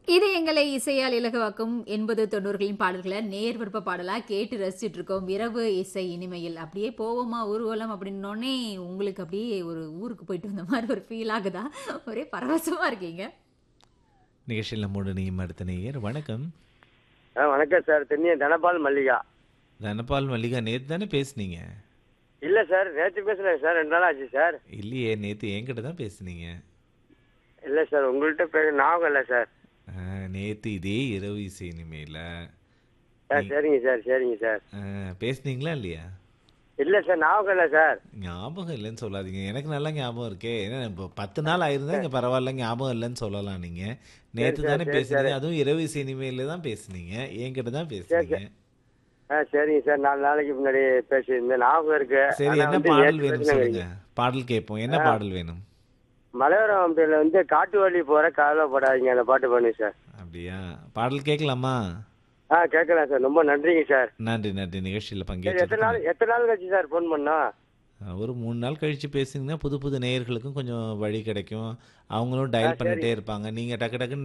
இது எங்களை இசையால் இலகுவாக்கும் எண்பது தொண்ணூறுகளின் பாடல்களை நேர் விருப்ப பாடலா கேட்டு ரசிச்சிட்டு இருக்கோம் இரவு இசை இனிமையில் அப்படியே போவோமா ஊர்வலம் அப்படின்னோடனே உங்களுக்கு அப்படியே ஒரு ஊருக்கு போயிட்டு வந்த மாதிரி ஒரு ஃபீல் ஆகுதா ஒரே பரவசமா இருக்கீங்க நிகழ்ச்சியில் நம்மோடு நீயும் அடுத்த நேயர் வணக்கம் ஆ வணக்கம் சார் தென்னிய தனபால் மல்லிகா தனபால் மல்லிகா நேற்று தானே பேசுனீங்க இல்ல சார் நேற்று பேசுறேன் சார் ரெண்டு நாள் ஆச்சு சார் இல்லையே நேற்று என்கிட்ட தான் பேசுனீங்க இல்ல சார் உங்கள்கிட்ட பேச ஞாபகம் இல்லை சார் நேற்று இதே இரவு இசை இனிமையில் ஆ சரிங்க சார் சரிங்க சார் பேசுனீங்களா இல்லையா இல்ல சார் ஞாபகம் இல்லை சார் ஞாபகம் இல்லைன்னு சொல்லாதீங்க எனக்கு நல்லா ஞாபகம் இருக்கே ஏன்னா இப்போ பத்து நாள் ஆயிருந்தா இங்கே பரவாயில்ல ஞாபகம் இல்லைன்னு சொல்லலாம் நீங்கள் நேற்று சார், தானே சரி, பேசுனீங்க அதுவும் இரவு இசை இனிமையில் தான் பேசுனீங்க என்கிட்ட தான் பேசுனீங்க ஆ சரிங்க சார் நாலு நாளைக்கு முன்னாடி பேசியிருந்தேன் ஞாபகம் இருக்கு சரி ஆனா என்ன வந்து பாடல் நேத்து வேணும் பேசுனேன் சொல்லுங்க பாடல் கேட்போம் என்ன பாடல் வேணும் மலையோரம் அப்படில வந்து காட்டு வழி போற கவலைப்படாதீங்க அந்த பாட்டு பண்ணுங்க சார் அப்படியா பாடல் கேட்கலாமா ஆ கேட்கலாம் சார் ரொம்ப நன்றிங்க சார் நன்றி நன்றி நிகழ்ச்சியில் சரி பங்கேற்று எத்தனை நாள் எத்தனை நாள் கழிச்சு சார் ஃபோன் பண்ணா ஒரு மூணு நாள் கழிச்சு பேசுனீங்கன்னா புது புது நேயர்களுக்கும் கொஞ்சம் வழி கிடைக்கும் அவங்களும் டயல் பண்ணிட்டே இருப்பாங்க நீங்கள் டக்கு டக்குன்னு